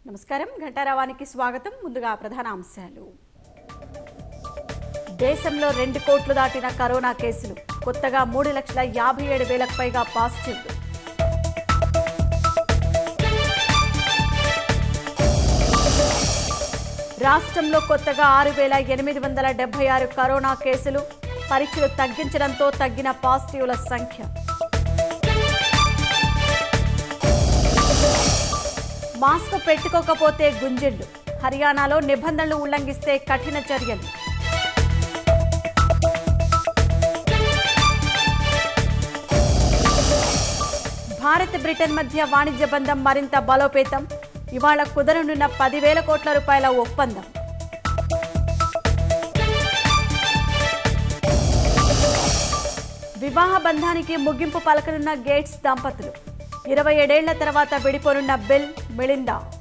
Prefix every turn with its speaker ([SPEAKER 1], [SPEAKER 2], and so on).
[SPEAKER 1] నమస్కారం ఘంటారావానికి స్వాగతం ముందుగా ప్రధాన అంశాలు దేశంలో రెండు కోట్లు దాటిన కరోనా కేసులు కొత్తగా మూడు లక్షల యాభై ఏడు వేలకు పైగా పాజిటివ్లు రాష్ట్రంలో కొత్తగా ఆరు వేల ఎనిమిది వందల డెబ్బై ఆరు కరోనా కేసులు పరీక్షలు తగ్గించడంతో తగ్గిన పాజిటివ్ల సంఖ్య మాస్క్ పెట్టుకోకపోతే గుంజిళ్ళు హర్యానాలో నిబంధనలు ఉల్లంఘిస్తే కఠిన చర్యలు భారత్ బ్రిటన్ మధ్య వాణిజ్య బంధం మరింత బలోపేతం ఇవాళ కుదరనున్న పదివేల కోట్ల రూపాయల ఒప్పందం వివాహ బంధానికి ముగింపు పలకనున్న గేట్స్ దంపతులు ఇరవై ఏడేళ్ల తర్వాత విడిపోనున్న బిల్ మిలిందా